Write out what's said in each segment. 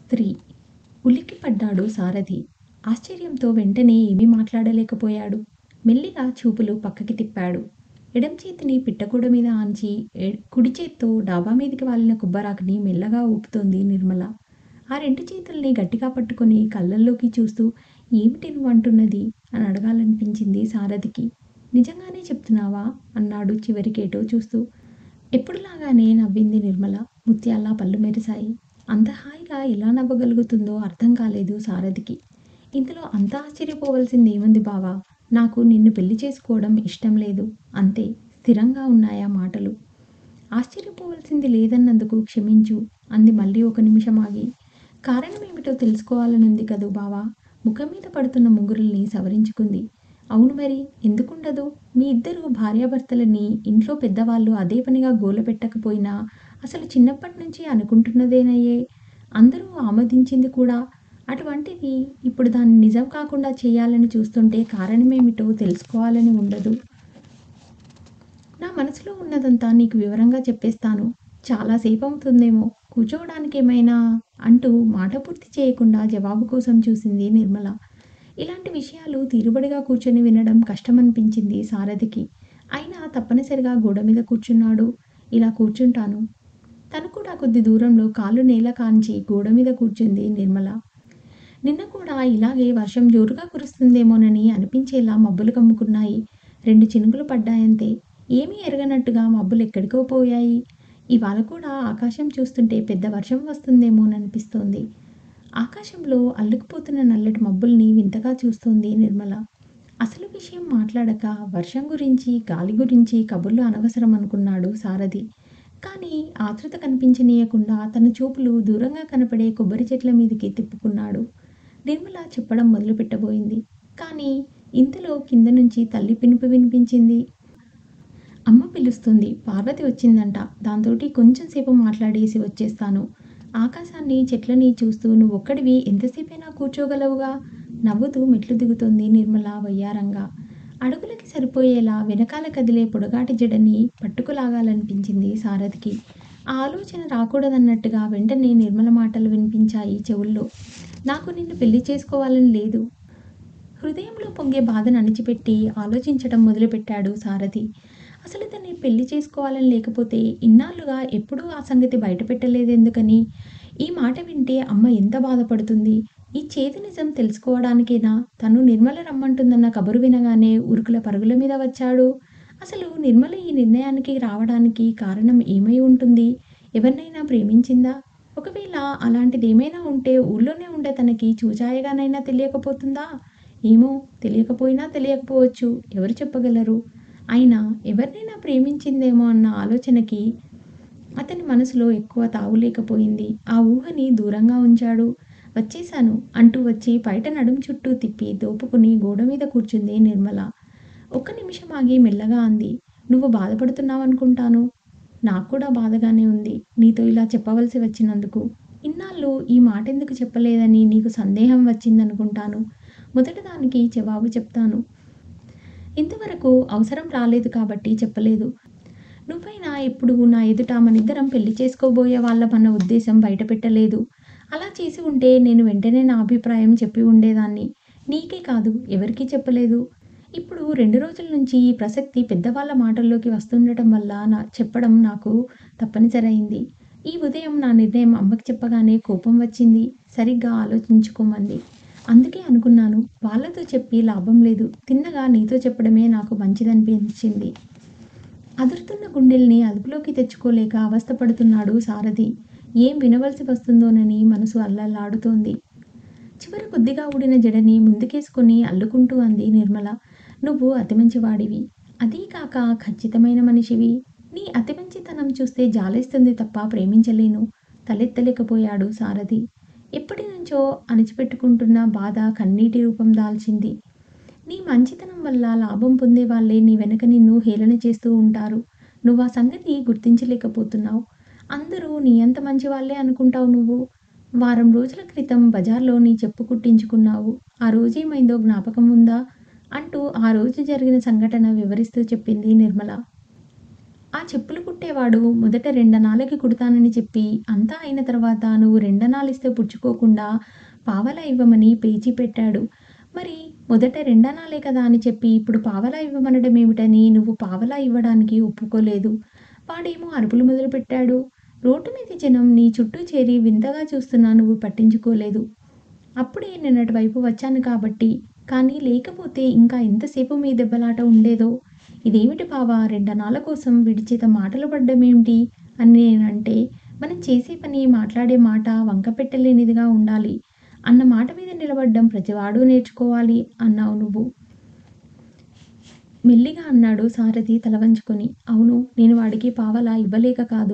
స్త్రీ ఉలిక్కిపడ్డాడు సారథి ఆశ్చర్యంతో వెంటనే ఏమీ మాట్లాడలేకపోయాడు మెల్లిగా చూపులు పక్కకి తిప్పాడు ఎడం చేతిని పిట్టగూడ మీద ఆంచి ఎ- కుడి చేత్తో డాబా మీదకి వాలిన కుబ్బరాకుని మెల్లగా ఊపుతోంది నిర్మల ఆ రెండు చేతుల్ని గట్టిగా పట్టుకొని కళ్ళల్లోకి చూస్తూ ఏమిటి నువ్వు అంటున్నది అని అడగాలనిపించింది సారథికి నిజంగానే చెప్తున్నావా అన్నాడు చివరికేటో చూస్తూ ఎప్పుడులాగానే నవ్వింది నిర్మల ముత్యాల్లా పళ్ళు మెరిశాయి అంత హాయిగా ఎలా నవ్వగలుగుతుందో అర్థం కాలేదు సారథికి ఇందులో అంత ఆశ్చర్యపోవలసింది ఏముంది బావా నాకు నిన్ను పెళ్లి చేసుకోవడం ఇష్టం లేదు అంతే స్థిరంగా ఉన్నాయా మాటలు ఆశ్చర్యపోవలసింది లేదన్నందుకు క్షమించు అంది మళ్ళీ ఒక నిమిషం ఆగి కారణం ఏమిటో తెలుసుకోవాలనుంది కదూ బావా ముఖం మీద పడుతున్న ముంగురుల్ని సవరించుకుంది అవును మరి ఎందుకుండదు మీ ఇద్దరు భార్యాభర్తలని ఇంట్లో పెద్దవాళ్ళు అదే పనిగా గోల పెట్టకపోయినా అసలు చిన్నప్పటి నుంచి అనుకుంటున్నదేనయ్యే అందరూ ఆమోదించింది కూడా అటువంటిది ఇప్పుడు దాన్ని నిజం కాకుండా చేయాలని చూస్తుంటే కారణమేమిటో తెలుసుకోవాలని ఉండదు నా మనసులో ఉన్నదంతా నీకు వివరంగా చెప్పేస్తాను చాలాసేపు అవుతుందేమో కూర్చోవడానికి ఏమైనా అంటూ మాట పూర్తి చేయకుండా జవాబు కోసం చూసింది నిర్మల ఇలాంటి విషయాలు తీరుబడిగా కూర్చొని వినడం కష్టమనిపించింది సారథికి అయినా తప్పనిసరిగా గోడ మీద కూర్చున్నాడు ఇలా కూర్చుంటాను తను కూడా కొద్ది దూరంలో కాళ్ళు నేల కాంచి గోడ మీద కూర్చుంది నిర్మల నిన్న కూడా ఇలాగే వర్షం జోరుగా కురుస్తుందేమోనని అనిపించేలా మబ్బులు కమ్ముకున్నాయి రెండు చినుకులు పడ్డాయంతే ఏమీ ఎరగనట్టుగా మబ్బులు ఎక్కడికో పోయాయి ఇవాళ కూడా ఆకాశం చూస్తుంటే పెద్ద వర్షం వస్తుందేమోననిపిస్తోంది ఆకాశంలో అల్లుకుపోతున్న నల్లటి మబ్బుల్ని వింతగా చూస్తోంది నిర్మల అసలు విషయం మాట్లాడక వర్షం గురించి గాలి గురించి కబుర్లు అనవసరం అనుకున్నాడు సారథి కానీ ఆతృత కనిపించనీయకుండా తన చూపులు దూరంగా కనపడే కొబ్బరి చెట్ల మీదకి తిప్పుకున్నాడు నిర్మల చెప్పడం మొదలుపెట్టబోయింది కానీ ఇంతలో కింద నుంచి తల్లి పిలుపు వినిపించింది అమ్మ పిలుస్తుంది పార్వతి వచ్చిందంట దాంతోటి కొంచెం సేపు మాట్లాడేసి వచ్చేస్తాను ఆకాశాన్ని చెట్లని చూస్తూ నువ్వు ఒక్కడివి ఎంతసేపైనా కూర్చోగలవుగా నవ్వుతూ మెట్లు దిగుతోంది నిర్మల వయ్యారంగా అడుగులకి సరిపోయేలా వెనకాల కదిలే పొడగాటి జడని పట్టుకులాగాలనిపించింది సారథికి ఆ ఆలోచన రాకూడదన్నట్టుగా వెంటనే నిర్మల మాటలు వినిపించాయి చెవుల్లో నాకు నిన్ను పెళ్లి చేసుకోవాలని లేదు హృదయంలో పొంగే బాధను అణిచిపెట్టి ఆలోచించడం మొదలుపెట్టాడు సారథి అసలు తన్ని పెళ్లి చేసుకోవాలని లేకపోతే ఇన్నాళ్ళుగా ఎప్పుడూ ఆ సంగతి బయటపెట్టలేదెందుకని ఈ మాట వింటే అమ్మ ఎంత బాధపడుతుంది ఈ చేతి నిజం తెలుసుకోవడానికేనా తను నిర్మల రమ్మంటుందన్న కబురు వినగానే ఉరుకుల పరుగుల మీద వచ్చాడు అసలు నిర్మల ఈ నిర్ణయానికి రావడానికి కారణం ఏమై ఉంటుంది ఎవరినైనా ప్రేమించిందా ఒకవేళ అలాంటిది ఏమైనా ఉంటే ఊళ్ళోనే ఉండే తనకి చూచాయగానైనా తెలియకపోతుందా ఏమో తెలియకపోయినా తెలియకపోవచ్చు ఎవరు చెప్పగలరు అయినా ఎవరినైనా ప్రేమించిందేమో అన్న ఆలోచనకి అతని మనసులో ఎక్కువ తావులేకపోయింది ఆ ఊహని దూరంగా ఉంచాడు వచ్చేశాను అంటూ వచ్చి బయట నడుం చుట్టూ తిప్పి దోపుకుని గోడ మీద కూర్చుంది నిర్మల ఒక్క నిమిషం ఆగి మెల్లగా అంది నువ్వు బాధపడుతున్నావనుకుంటాను నాకు కూడా బాధగానే ఉంది నీతో ఇలా చెప్పవలసి వచ్చినందుకు ఇన్నాళ్ళు ఈ మాట ఎందుకు చెప్పలేదని నీకు సందేహం వచ్చిందనుకుంటాను మొదటి దానికి జవాబు చెప్తాను ఇంతవరకు అవసరం రాలేదు కాబట్టి చెప్పలేదు నువ్వైనా ఎప్పుడు నా ఎదుట మనిద్దరం పెళ్లి చేసుకోబోయే వాళ్ళమన్న ఉద్దేశం బయట పెట్టలేదు అలా చేసి ఉంటే నేను వెంటనే నా అభిప్రాయం చెప్పి ఉండేదాన్ని నీకే కాదు ఎవరికీ చెప్పలేదు ఇప్పుడు రెండు రోజుల నుంచి ఈ ప్రసక్తి పెద్దవాళ్ళ మాటల్లోకి వస్తుండటం వల్ల నా చెప్పడం నాకు తప్పనిసరి అయింది ఈ ఉదయం నా నిర్ణయం అమ్మకి చెప్పగానే కోపం వచ్చింది సరిగ్గా ఆలోచించుకోమంది అందుకే అనుకున్నాను వాళ్ళతో చెప్పి లాభం లేదు తిన్నగా నీతో చెప్పడమే నాకు మంచిదనిపించింది అదురుతున్న గుండెల్ని అదుపులోకి తెచ్చుకోలేక అవస్థపడుతున్నాడు సారథి ఏం వినవలసి వస్తుందోనని మనసు అల్లల్లాడుతోంది చివరి కొద్దిగా ఊడిన జడని ముందుకేసుకొని అల్లుకుంటూ అంది నిర్మల నువ్వు అతి మంచివాడివి అదీ కాక ఖచ్చితమైన మనిషివి నీ అతి మంచితనం చూస్తే జాలేస్తుంది తప్ప ప్రేమించలేను తలెత్తలేకపోయాడు సారథి ఎప్పటి నుంచో అణిచిపెట్టుకుంటున్న బాధ కన్నీటి రూపం దాల్చింది నీ మంచితనం వల్ల లాభం పొందే వాళ్ళే నీ వెనక నిన్ను హేళన చేస్తూ ఉంటారు నువ్వు ఆ సంగతి గుర్తించలేకపోతున్నావు అందరూ నీ అంత మంచి వాళ్ళే అనుకుంటావు నువ్వు వారం రోజుల క్రితం బజార్లో నీ చెప్పు కుట్టించుకున్నావు ఆ రోజేమైందో జ్ఞాపకం ఉందా అంటూ ఆ రోజు జరిగిన సంఘటన వివరిస్తూ చెప్పింది నిర్మల ఆ చెప్పులు కుట్టేవాడు మొదట రెండనాలకి కుడతానని చెప్పి అంతా అయిన తర్వాత నువ్వు రెండనాలిస్తే పుచ్చుకోకుండా పావలా ఇవ్వమని పేచీ పెట్టాడు మరి మొదట రెండనాలే కదా అని చెప్పి ఇప్పుడు పావలా ఇవ్వమనడం ఏమిటని నువ్వు పావలా ఇవ్వడానికి ఒప్పుకోలేదు వాడేమో అరుపులు మొదలుపెట్టాడు రోడ్డు మీద జనం నీ చుట్టూ చేరి వింతగా చూస్తున్నా నువ్వు పట్టించుకోలేదు అప్పుడే నిన్నటి వైపు వచ్చాను కాబట్టి కానీ లేకపోతే ఇంకా ఎంతసేపు మీ దెబ్బలాట ఉండేదో ఇదేమిటి బావా రెండనాల కోసం విడిచేత మాటలు పడ్డమేమిటి అని నేనంటే మనం చేసే పని మాట్లాడే మాట వంక పెట్టలేనిదిగా ఉండాలి అన్న మాట మీద నిలబడ్డం ప్రతివాడు నేర్చుకోవాలి అన్నావు నువ్వు మెల్లిగా అన్నాడు సారథి తల వంచుకొని అవును నేను వాడికి పావలా ఇవ్వలేక కాదు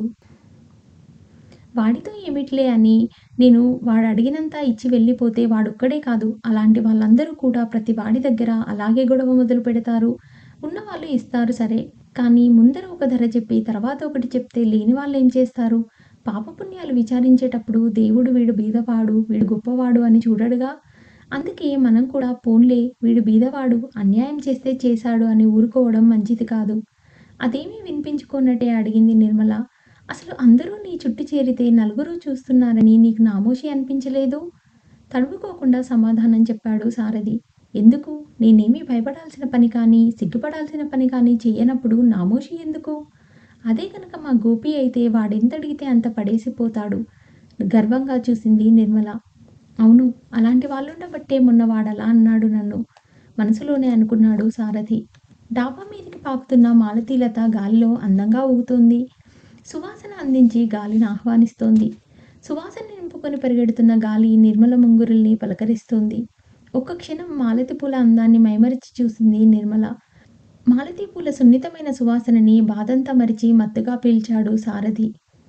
వాడితో ఏమిటిలే అని నేను వాడు అడిగినంత ఇచ్చి వెళ్ళిపోతే వాడొక్కడే కాదు అలాంటి వాళ్ళందరూ కూడా ప్రతి వాడి దగ్గర అలాగే గొడవ మొదలు పెడతారు ఉన్నవాళ్ళు ఇస్తారు సరే కానీ ముందర ఒక ధర చెప్పి తర్వాత ఒకటి చెప్తే లేని వాళ్ళు ఏం చేస్తారు పాపపుణ్యాలు విచారించేటప్పుడు దేవుడు వీడు బీదవాడు వీడు గొప్పవాడు అని చూడడుగా అందుకే మనం కూడా పోన్లే వీడు బీదవాడు అన్యాయం చేస్తే చేశాడు అని ఊరుకోవడం మంచిది కాదు అదేమీ వినిపించుకున్నట్టే అడిగింది నిర్మల అసలు అందరూ నీ చుట్టూ చేరితే నలుగురు చూస్తున్నారని నీకు నామోషి అనిపించలేదు తడుపుకోకుండా సమాధానం చెప్పాడు సారథి ఎందుకు నేనేమీ భయపడాల్సిన పని కానీ సిగ్గుపడాల్సిన పని కానీ చెయ్యనప్పుడు నామోషి ఎందుకు అదే కనుక మా గోపి అయితే వాడెంత అడిగితే అంత పడేసిపోతాడు గర్వంగా చూసింది నిర్మల అవును అలాంటి వాళ్ళుండబట్టే మొన్న వాడలా అన్నాడు నన్ను మనసులోనే అనుకున్నాడు సారథి డాబా మీదకి పాకుతున్న మాలతీలత గాలిలో అందంగా ఊగుతోంది సువాసన అందించి గాలిని ఆహ్వానిస్తోంది సువాసన నింపుకొని పరిగెడుతున్న గాలి నిర్మల ముంగురుల్ని పలకరిస్తోంది ఒక్క క్షణం మాలతి పూల అందాన్ని మైమరిచి చూసింది నిర్మల మాలతి పూల సున్నితమైన సువాసనని బాధంతా మరిచి మత్తుగా పీల్చాడు సారథి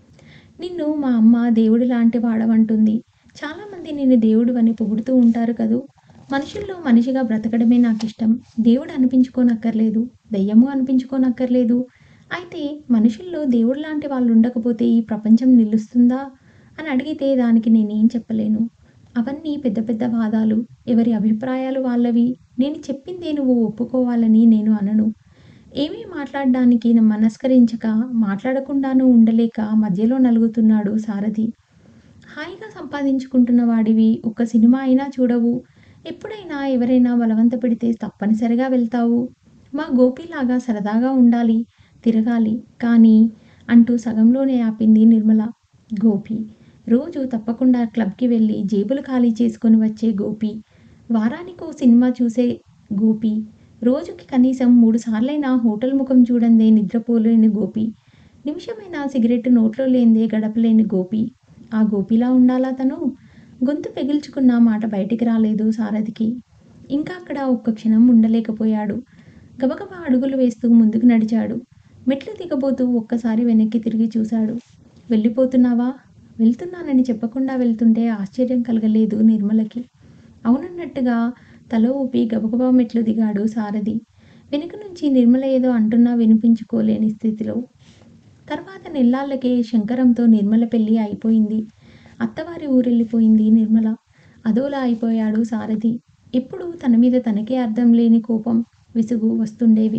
నిన్ను మా అమ్మ దేవుడు లాంటి వాడవంటుంది చాలామంది నిన్ను దేవుడు అని పొగుడుతూ ఉంటారు కదూ మనుషుల్లో మనిషిగా బ్రతకడమే నాకు ఇష్టం దేవుడు అనిపించుకోనక్కర్లేదు దయ్యము అనిపించుకోనక్కర్లేదు అయితే మనుషుల్లో దేవుడు లాంటి వాళ్ళు ఉండకపోతే ఈ ప్రపంచం నిలుస్తుందా అని అడిగితే దానికి నేనేం చెప్పలేను అవన్నీ పెద్ద పెద్ద వాదాలు ఎవరి అభిప్రాయాలు వాళ్ళవి నేను చెప్పిందే నువ్వు ఒప్పుకోవాలని నేను అనను ఏమీ మాట్లాడడానికి మనస్కరించక మాట్లాడకుండానూ ఉండలేక మధ్యలో నలుగుతున్నాడు సారథి హాయిగా సంపాదించుకుంటున్న వాడివి ఒక్క సినిమా అయినా చూడవు ఎప్పుడైనా ఎవరైనా బలవంత పెడితే తప్పనిసరిగా వెళ్తావు మా గోపిలాగా సరదాగా ఉండాలి తిరగాలి కానీ అంటూ సగంలోనే ఆపింది నిర్మల గోపి రోజు తప్పకుండా క్లబ్కి వెళ్ళి జేబులు ఖాళీ చేసుకొని వచ్చే గోపి వారానికో సినిమా చూసే గోపి రోజుకి కనీసం మూడు సార్లైనా హోటల్ ముఖం చూడందే నిద్రపోలేని గోపి నిమిషమైనా సిగరెట్ నోట్లో లేనిదే గడపలేని గోపి ఆ గోపిలా ఉండాలా తను గొంతు పెగిల్చుకున్న మాట బయటికి రాలేదు సారథికి ఇంకా అక్కడ ఒక్క క్షణం ఉండలేకపోయాడు గబగబా అడుగులు వేస్తూ ముందుకు నడిచాడు మెట్లు దిగబోతూ ఒక్కసారి వెనక్కి తిరిగి చూశాడు వెళ్ళిపోతున్నావా వెళ్తున్నానని చెప్పకుండా వెళ్తుంటే ఆశ్చర్యం కలగలేదు నిర్మలకి అవునన్నట్టుగా తల ఊపి గబగబా మెట్లు దిగాడు సారథి వెనుక నుంచి నిర్మల ఏదో అంటున్నా వినిపించుకోలేని స్థితిలో తర్వాత నెల్లాళ్ళకే శంకరంతో నిర్మల పెళ్ళి అయిపోయింది అత్తవారి ఊరెళ్ళిపోయింది నిర్మల అదోలా అయిపోయాడు సారథి ఎప్పుడు తన మీద తనకే అర్థం లేని కోపం విసుగు వస్తుండేవి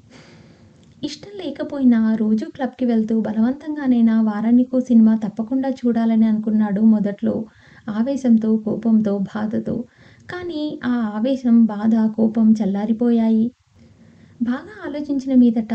ఇష్టం లేకపోయినా రోజు క్లబ్కి వెళ్తూ బలవంతంగానైనా వారానికో సినిమా తప్పకుండా చూడాలని అనుకున్నాడు మొదట్లో ఆవేశంతో కోపంతో బాధతో కానీ ఆ ఆవేశం బాధ కోపం చల్లారిపోయాయి బాగా ఆలోచించిన మీదట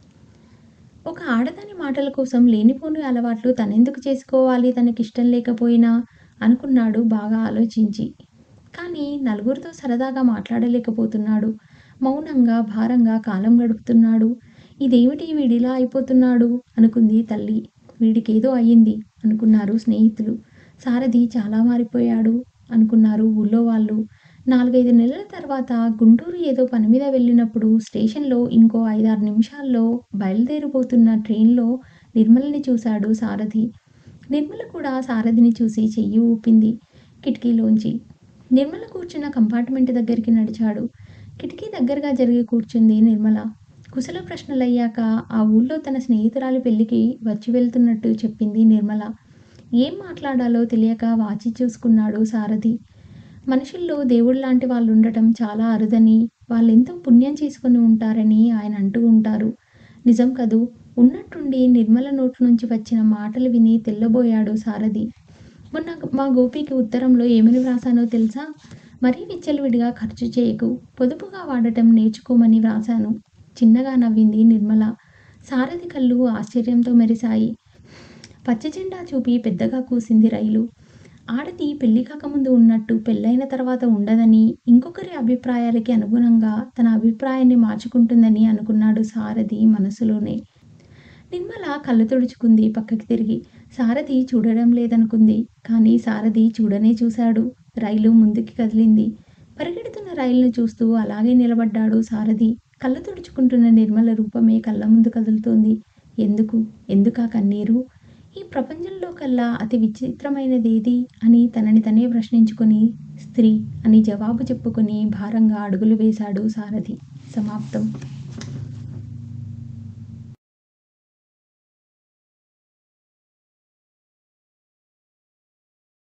ఒక ఆడదాని మాటల కోసం లేనిపోని అలవాట్లు తనెందుకు చేసుకోవాలి తనకిష్టం లేకపోయినా అనుకున్నాడు బాగా ఆలోచించి కానీ నలుగురితో సరదాగా మాట్లాడలేకపోతున్నాడు మౌనంగా భారంగా కాలం గడుపుతున్నాడు ఇదేమిటి వీడిలా అయిపోతున్నాడు అనుకుంది తల్లి వీడికేదో అయ్యింది అనుకున్నారు స్నేహితులు సారథి చాలా మారిపోయాడు అనుకున్నారు ఊళ్ళో వాళ్ళు నాలుగైదు నెలల తర్వాత గుంటూరు ఏదో పని మీద వెళ్ళినప్పుడు స్టేషన్లో ఇంకో ఐదారు నిమిషాల్లో బయలుదేరిపోతున్న ట్రైన్లో నిర్మలని చూశాడు సారథి నిర్మల కూడా సారథిని చూసి చెయ్యి ఊపింది కిటికీలోంచి నిర్మల కూర్చున్న కంపార్ట్మెంట్ దగ్గరికి నడిచాడు కిటికీ దగ్గరగా జరిగి కూర్చుంది నిర్మల కుశల ప్రశ్నలయ్యాక ఆ ఊళ్ళో తన స్నేహితురాలి పెళ్లికి వచ్చి వెళ్తున్నట్టు చెప్పింది నిర్మల ఏం మాట్లాడాలో తెలియక వాచి చూసుకున్నాడు సారథి మనుషుల్లో దేవుడు లాంటి వాళ్ళు ఉండటం చాలా అరుదని వాళ్ళెంతో పుణ్యం చేసుకుని ఉంటారని ఆయన అంటూ ఉంటారు నిజం కదూ ఉన్నట్టుండి నిర్మల నోటి నుంచి వచ్చిన మాటలు విని తెల్లబోయాడు సారథి మొన్న మా గోపికి ఉత్తరంలో ఏమని వ్రాసానో తెలుసా మరీ విచ్చలవిడిగా ఖర్చు చేయకు పొదుపుగా వాడటం నేర్చుకోమని వ్రాసాను చిన్నగా నవ్వింది నిర్మల సారథి కళ్ళు ఆశ్చర్యంతో మెరిశాయి పచ్చజెండా చూపి పెద్దగా కూసింది రైలు ఆడది పెళ్లి కాకముందు ఉన్నట్టు పెళ్ళైన తర్వాత ఉండదని ఇంకొకరి అభిప్రాయాలకి అనుగుణంగా తన అభిప్రాయాన్ని మార్చుకుంటుందని అనుకున్నాడు సారథి మనసులోనే నిర్మల కళ్ళు తుడుచుకుంది పక్కకి తిరిగి సారథి చూడడం లేదనుకుంది కానీ సారథి చూడనే చూశాడు రైలు ముందుకి కదిలింది పరిగెడుతున్న రైలును చూస్తూ అలాగే నిలబడ్డాడు సారథి కళ్ళు తుడుచుకుంటున్న నిర్మల రూపమే కళ్ళ ముందు కదులుతోంది ఎందుకు ఎందుకా కన్నీరు ఈ ప్రపంచంలో కల్లా అతి విచిత్రమైనదేది అని తనని తనే ప్రశ్నించుకొని స్త్రీ అని జవాబు చెప్పుకొని భారంగా అడుగులు వేశాడు సారథి సమాప్తం